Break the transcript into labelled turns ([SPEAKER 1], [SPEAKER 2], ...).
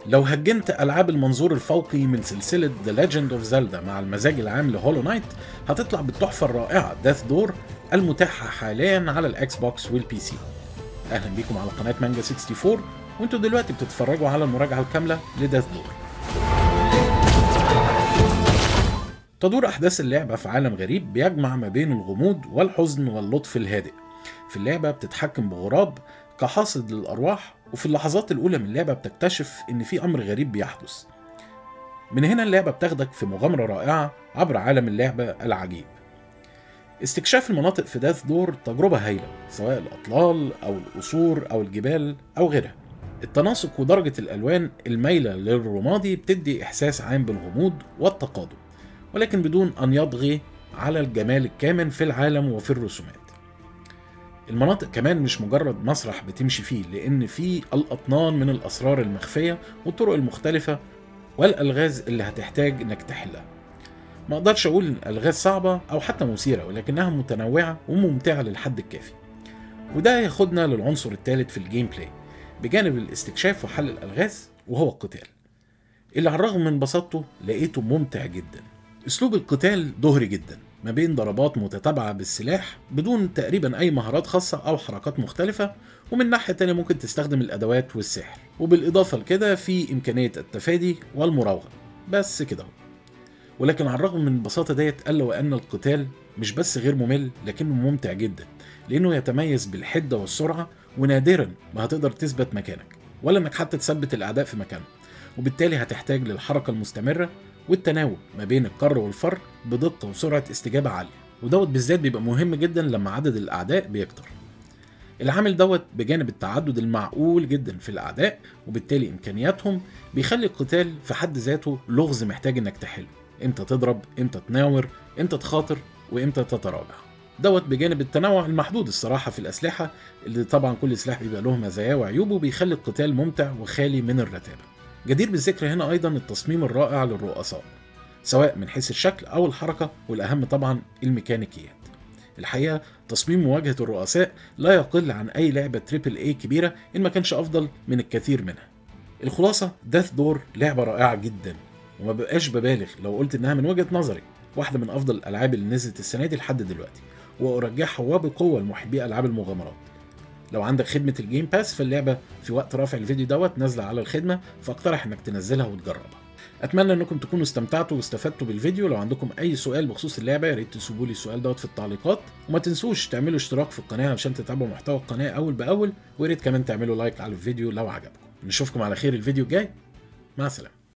[SPEAKER 1] لو هجنت ألعاب المنظور الفوقي من سلسلة The Legend of Zelda مع المزاج العام لهولو نايت هتطلع بالتحفة الرائعة داث دور المتاحة حاليا على الإكس بوكس والبي سي أهلا بيكم على قناة مانجا 64 وانتوا دلوقتي بتتفرجوا على المراجعة الكاملة لداث دور تدور أحداث اللعبة في عالم غريب بيجمع ما بين الغموض والحزن واللطف الهادئ في اللعبة بتتحكم بغراب كحاصد للأرواح وفي اللحظات الأولى من اللعبة بتكتشف إن في أمر غريب بيحدث من هنا اللعبة بتاخدك في مغامرة رائعة عبر عالم اللعبة العجيب استكشاف المناطق في داث دور تجربة هايلة سواء الأطلال أو القصور أو الجبال أو غيرها التناسق ودرجة الألوان المايلة للرمادي بتدي إحساس عام بالغموض والتقادم ولكن بدون أن يطغي على الجمال الكامن في العالم وفي الرسومات المناطق كمان مش مجرد مسرح بتمشي فيه لأن فيه الأطنان من الأسرار المخفية والطرق المختلفة والألغاز اللي هتحتاج إنك تحلها ما أقدرش أقول إن الألغاز صعبة أو حتى مثيرة ولكنها متنوعة وممتعة للحد الكافي وده ياخدنا للعنصر الثالث في الجيم بلاي بجانب الاستكشاف وحل الألغاز وهو القتال اللي على الرغم من بساطته لقيته ممتع جدا اسلوب القتال ظهري جدا ما بين ضربات متتابعة بالسلاح بدون تقريبا أي مهارات خاصة أو حركات مختلفة ومن ناحية تانية ممكن تستخدم الأدوات والسحر وبالإضافة لكده في إمكانية التفادي والمراوغة بس كده هو ولكن على الرغم من البساطة ديت ألا وأن القتال مش بس غير ممل لكنه ممتع جدا لأنه يتميز بالحدة والسرعة ونادرا ما هتقدر تثبت مكانك ولا انك حتى تثبت الاعداء في مكانهم وبالتالي هتحتاج للحركة المستمرة والتناوب ما بين القر والفر بدقة وسرعة استجابة عالية ودوت بالذات بيبقى مهم جدا لما عدد الأعداء بيكتر العامل دوت بجانب التعدد المعقول جدا في الأعداء وبالتالي إمكانياتهم بيخلي القتال في حد ذاته لغز محتاج إنك تحله إمتى تضرب إمتى تناور إمتى تخاطر وإمتى تتراجع دوت بجانب التنوع المحدود الصراحة في الأسلحة اللي طبعا كل سلاح بيبقى له مزاياه وعيوبه بيخلي القتال ممتع وخالي من الرتابة جدير بالذكر هنا أيضا التصميم الرائع للرؤساء سواء من حيث الشكل أو الحركة والأهم طبعا الميكانيكيات الحقيقة تصميم مواجهة الرؤساء لا يقل عن أي لعبة تريبل اي كبيرة إن ما كانش أفضل من الكثير منها الخلاصة داث دور لعبة رائعة جدا وما بقاش ببالغ لو قلت إنها من وجهة نظري واحدة من أفضل الألعاب اللي نزلت السنة دي لحد دلوقتي وأرجحها وبقوة لمحبي ألعاب المغامرات لو عندك خدمة الجيم باس فاللعبة في وقت رافع الفيديو دوت نازلة على الخدمة فاقترح انك تنزلها وتجربها اتمنى انكم تكونوا استمتعتوا واستفدتوا بالفيديو لو عندكم اي سؤال بخصوص اللعبه يا ريت تسيبوا لي السؤال دوت في التعليقات وما تنسوش تعملوا اشتراك في القناه علشان تتابعوا محتوى القناه اول باول ويا ريت كمان تعملوا لايك على الفيديو لو عجبكم نشوفكم على خير الفيديو الجاي مع السلامه